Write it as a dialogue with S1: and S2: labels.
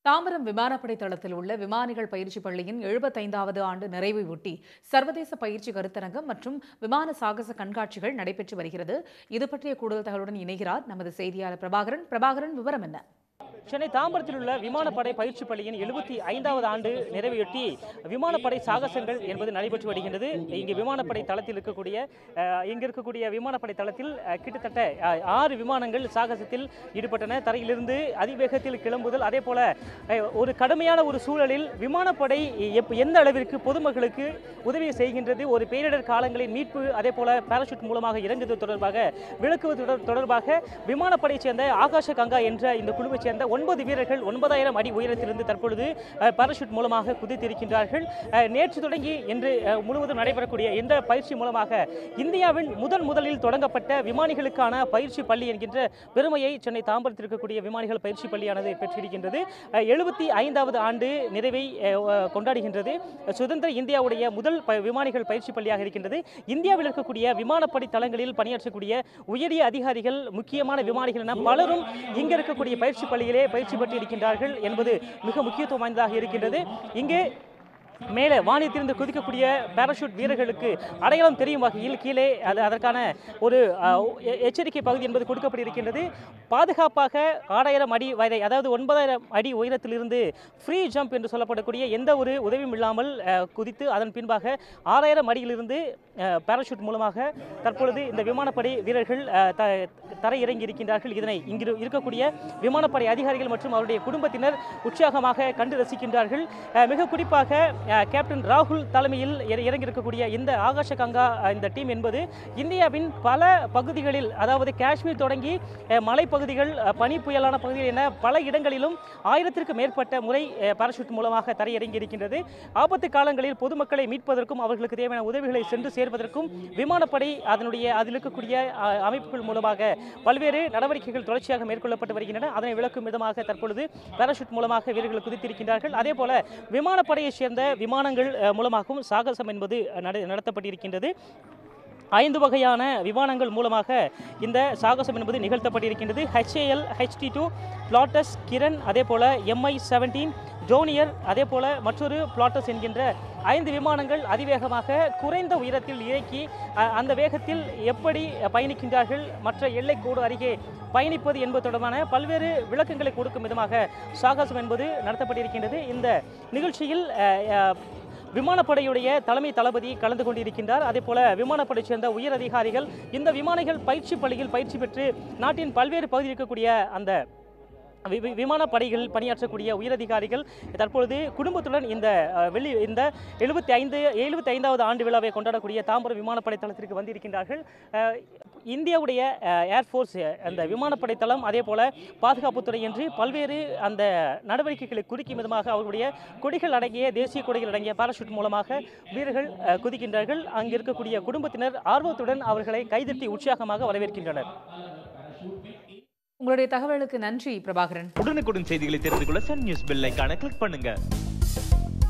S1: தாம்பரம் விமானப்படை தளத்தில் உள்ள விமானிகள் பயிற்சி பள்ளியின் எழுபத்தைந்தாவது ஆண்டு நிறைவை ஒட்டி சர்வதேச பயிற்சி கருத்தரங்கம் மற்றும் விமான சாகச கண்காட்சிகள் நடைபெற்று வருகிறது இது பற்றிய கூடுதல் தகவலுடன் இணைகிறார் நமது செய்தியாளர் பிரபாகரன் பிரபாகரன் விவரம் என்ன
S2: சென்னை தாம்பரத்தில் உள்ள விமானப்படை பயிற்சி பள்ளியின் எழுபத்தி ஐந்தாவது ஆண்டு நிறைவையொட்டி விமானப்படை சாகசங்கள் என்பது நடைபெற்று வருகின்றது இங்கு விமானப்படை தளத்தில் இருக்கக்கூடிய அஹ், இங்கு இருக்கக்கூடிய விமானப்படை தளத்தில் அஹ், கிட்டத்தட்ட அஹ், ஆறு விமானங்கள் சாகசத்தில் ஈடுபட்டன தரையிலிருந்து அதிவேகத்தில் கிளம்புதல் அதே போல அஹ், ஒரு கடுமையான ஒரு சூழலில் விமானப்படை எப் எந்த அளவிற்கு பொதுமக்களுக்கு உதவி செய்கின்றது ஒரு பேரிடர் காலங்களில் மீட்பு அதே போல பாராசூட் மூலமாக இறங்குவது தொடர்பாக விளக்குவது தொடர்- தொடர்பாக விமானப்படையைச் சேர்ந்த ஆகாஷ கங்கா என்ற இந்த குழுவைச் சேர்ந்த ஒன்பது வீரர்கள் ஒன்பதாயிரம் அடி உயரத்திலிருந்து தற்பொழுது அஹ், பாராசூட் மூலமாக குதித்திருக்கின்றார்கள் அஹ், நேற்று தொடங்கி இன்று அஹ், முழுவதும் நடைபெறக்கூடிய இந்த பயிற்சி மூலமாக இந்தியாவின் முதன் முதலில் தொடங்கப்பட்ட விமானிகளுக்கான பயிற்சி பள்ளி என்கின்ற பெருமையை சென்னை தாம்பரத்தில் இருக்கக்கூடிய விமானிகள் பயிற்சி பள்ளியானது பெற்றிருக்கின்றது எழுபத்தி ஐந்தாவது ஆண்டு நிறைவை அஹ், அஹ், கொண்டாடுகின்றது சுதந்திர இந்தியாவுடைய முதல் ப- விமானிகள் பயிற்சி பள்ளியாக இருக்கின்றது இந்தியாவில் இருக்கக்கூடிய விமானப்படை தளங்களில் பணியாற்றக்கூடிய உயரிய அதிகாரிகள் முக்கியமான விமானிகள் என பலரும் இங்கு இருக்கக்கூடிய பயிற்சி பள்ளியிலே பயிற்சி பெற்று இருக்கின்றார்கள் என்பது மிக முக்கியத்துவம் வாய்ந்ததாக இருக்கின்றது இங்கே மேலே வானியத்திலிருந்து குதிக்கக்கூடிய பாராசூட் வீரர்களுக்கு அடையாளம் தெரியும் வகையில் கீழே அது அதற்கான ஒரு அஹ், எ- எச்சரிக்கை பகுதி என்பது கொடுக்கப்பட்டிருக்கின்றது பாதுகாப்பாக ஆறாயிரம் அடி வரை அதாவது ஒன்பதாயிரம் அடி உயரத்திலிருந்து ஃப்ரீ ஜம்ப் என்று சொல்லப்படக்கூடிய எந்த ஒரு உதவியும் இல்லாமல் அஹ், குதித்து அதன் பின்பாக ஆறாயிரம் அடியிலிருந்து அஹ், பாராசூட் மூலமாக தற்பொழுது இந்த விமானப்படை வீரர்கள் அஹ், த தரையிறங்கி இருக்கின்றார்கள் இதனை இங்கு இருக்கக்கூடிய விமானப்படை அதிகாரிகள் மற்றும் அவருடைய குடும்பத்தினர் உற்சாகமாக கண்டு ரசிக்கின்றார்கள் அஹ், மிக குறிப்பாக அஹ், கேப்டன் ராகுல் தலைமையில் இற- இறங்கியிருக்கக்கூடிய இந்த ஆகாஷ கங்கா அஹ், இந்த டீம் என்பது இந்தியாவின் பல பகுதிகளில் அதாவது காஷ்மீர் தொடங்கி அஹ், மலைப்பகுதிகள் அஹ், பனி புயலான பகுதிகள் என பல இடங்களிலும் ஆயிரத்திற்கு மேற்பட்ட முறை அஹ், பாராசூட் மூலமாக தரையிறங்கி இருக்கின்றது ஆபத்து காலங்களில் பொதுமக்களை மீட்பதற்கும் அவர்களுக்கு தேவையான உதவிகளை சென்று சேர்வதற்கும் விமானப்படை அதனுடைய அதில் இருக்கக்கூடிய அஹ், அமைப்புகள் மூலமாக பல்வேறு நடவடிக்கைகள் தொடர்ச்சியாக மேற்கொள்ளப்பட்டு வருகின்றன அதனை விளக்கும் விதமாக தற்பொழுது பாராசூட் மூலமாக வீரர்கள் குதித்திருக்கின்றார்கள் அதே போல விமானப்படையைச் சேர்ந்த விமானங்கள் அஹ், மூலமாகவும் சாகசம் என்பது அஹ், நட- நடத்தப்பட்டிருக்கின்றது ஐந்து வகையான விமானங்கள் மூலமாக இந்த சாகசம் என்பது நிகழ்த்தப்பட்டிருக்கின்றது HAL HT two Pilatus Kiran அதே போல எம்ஐ செவன்டீன் ஜோனியர் அதே போல மற்றொரு பிளாட்டஸ் என்கின்ற ஐந்து விமானங்கள் அதிவேகமாக குறைந்த உயரத்தில் இயக்கி அ, அந்த வேகத்தில் எப்படி பயணிக்கின்றார்கள் மற்ற எல்லைக்கோடு அருகே பயணிப்பது என்பது தொடர்பான பல்வேறு விளக்கங்களை கொடுக்கும் விதமாக சாகசம் என்பது நடத்தப்பட்டிருக்கின்றது இந்த நிகழ்ச்சியில் அ, அ, விமானப்படையுடைய தலைமை தளபதி கலந்து கொண்டிருக்கின்றார் அதே போல விமானப்படை சேர்ந்த உயர் அதிகாரிகள் இந்த விமானிகள் பயிற்சி பள்ளியில் பயிற்சி பெற்று நாட்டின் பல்வேறு பகுதியில் இருக்கக்கூடிய அந்த வி- வி- விமானப்படைகளில் பணியாற்றக்கூடிய உயரதிகாரிகள் தற்பொழுது குடும்பத்துடன் இந்த அஹ், வெள்ளி இந்த எழுபத்தி ஐந்து எழுபத்தி ஐந்தாவது ஆண்டு விழாவை கொண்டாடக்கூடிய தாம்பரம் விமானப்படை தளத்திற்கு வந்திருக்கின்றார்கள் அஹ், இந்தியாவுடைய ஏர்ஃபோர்ஸ் அந்த விமானப்படை தளம் அதே போல பாதுகாப்புத்துறை என்று பல்வேறு அந்த நடவடிக்கைகளை குறிக்கும் விதமாக அவர்களுடைய கொடிகள் அடங்கிய தேசிய கொடிகள் அடங்கிய பாராசூட் மூலமாக வீரர்கள் அஹ், குதிக்கின்றார்கள் அங்கு இருக்கக்கூடிய குடும்பத்தினர் ஆர்வத்துடன் அவர்களை கைதட்டி உற்சாகமாக வரவேற்கின்றனர்
S1: உங்களுடைய தகவலுக்கு நன்றி பிரபாகரன்
S3: உடனுக்குடன் செய்திகளை தெரிந்து கொள்ள சன் நியூஸ் பெல் ஐகானை கிளிக் பண்ணுங்க